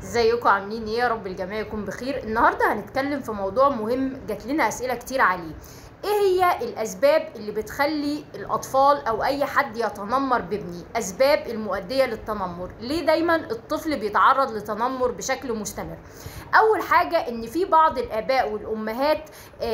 ازيكم عاملين ايه يا رب الجميع يكون بخير النهارده هنتكلم في موضوع مهم جات لنا اسئله كتير عليه ايه هي الاسباب اللي بتخلي الاطفال او اي حد يتنمر بابني اسباب المؤديه للتنمر ليه دايما الطفل بيتعرض لتنمر بشكل مستمر اول حاجه ان في بعض الاباء والامهات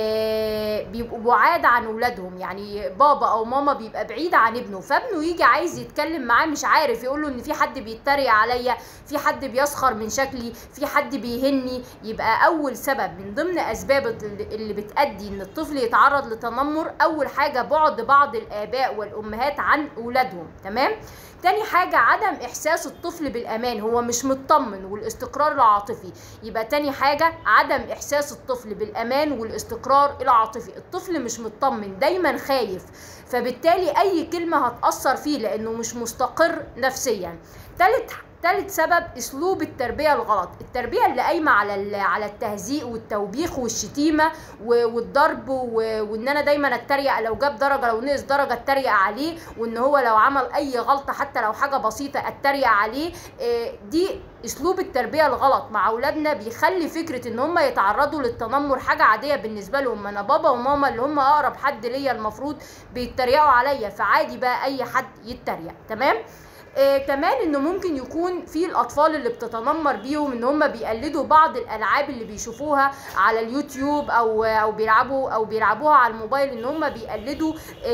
آه بيبقوا بعاد عن اولادهم يعني بابا او ماما بيبقى بعيد عن ابنه فابنه يجي عايز يتكلم معاه مش عارف يقول له ان في حد بيتريق عليا في حد بيسخر من شكلي في حد بيهني يبقى اول سبب من ضمن اسباب اللي بتادي ان الطفل يتعرض لتنمر اول حاجه بعد بعض الاباء والامهات عن اولادهم تمام تاني حاجة عدم إحساس الطفل بالأمان هو مش مطمن والاستقرار العاطفي يبقى تاني حاجة عدم إحساس الطفل بالأمان والاستقرار العاطفي الطفل مش مطمن دايما خايف فبالتالي أي كلمة هتأثر فيه لأنه مش مستقر نفسيا تالت تالت سبب اسلوب التربيه الغلط التربيه اللي قايمه على على التهزيء والتوبيخ والشتيمه والضرب وان انا دايما اتريق لو جاب درجه لو نقص درجه اتريق عليه وان هو لو عمل اي غلطه حتى لو حاجه بسيطه اتريق عليه دي اسلوب التربيه الغلط مع اولادنا بيخلي فكره ان هم يتعرضوا للتنمر حاجه عاديه بالنسبه لهم انا بابا وماما اللي هم اقرب حد ليا المفروض بيتريقوا عليا فعادي بقى اي حد يتريق تمام آه كمان انه ممكن يكون في الاطفال اللي بتتنمر بيهم ان هم بيقلدوا بعض الالعاب اللي بيشوفوها على اليوتيوب او او بيلعبوا او بيلعبوها على الموبايل ان هم بيقلدوا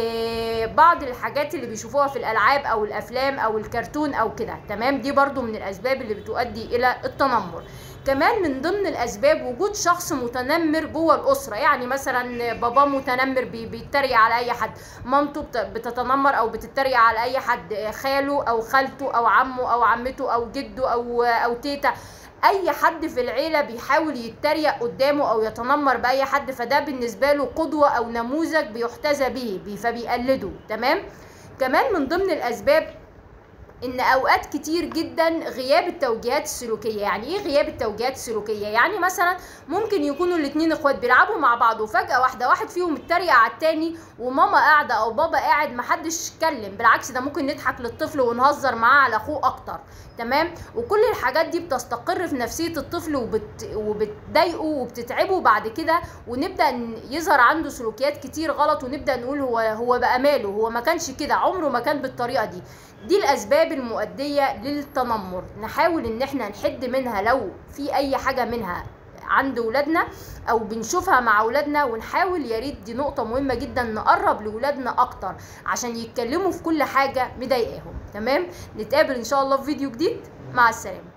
آه بعض الحاجات اللي بيشوفوها في الالعاب او الافلام او الكرتون او كده تمام دي برضو من الاسباب اللي بتؤدي الى التنمر كمان من ضمن الاسباب وجود شخص متنمر جوه الاسره يعني مثلا بابا متنمر بيتريق على اي حد مامته بتتنمر او بتتريق على اي حد خاله او خالته او عمه او عمته او جده او او تيتا اي حد في العيله بيحاول يتريق قدامه او يتنمر باي حد فده بالنسبه له قدوه او نموذج بيحتذى به فبيقلده تمام كمان من ضمن الاسباب ان اوقات كتير جدا غياب التوجيهات السلوكيه يعني ايه غياب التوجيهات السلوكيه يعني مثلا ممكن يكونوا الاثنين اخوات بيلعبوا مع بعض وفجاه واحده واحد فيهم اتريق على التاني وماما قاعده او بابا قاعد محدش اتكلم بالعكس ده ممكن نضحك للطفل ونهزر معاه على اخوه اكتر تمام وكل الحاجات دي بتستقر في نفسيه الطفل وبت... وبتضايقه وبتتعبه بعد كده ونبدا يظهر عنده سلوكيات كتير غلط ونبدا نقول هو هو بقى ماله هو ما كانش كده عمره ما كان بالطريقه دي دي الاسباب المؤديه للتنمر نحاول ان احنا نحد منها لو في اي حاجه منها عند ولادنا او بنشوفها مع ولادنا ونحاول يا ريت دي نقطه مهمه جدا نقرب لولادنا اكتر عشان يتكلموا في كل حاجه مضايقاهم تمام نتقابل ان شاء الله في فيديو جديد مع السلامه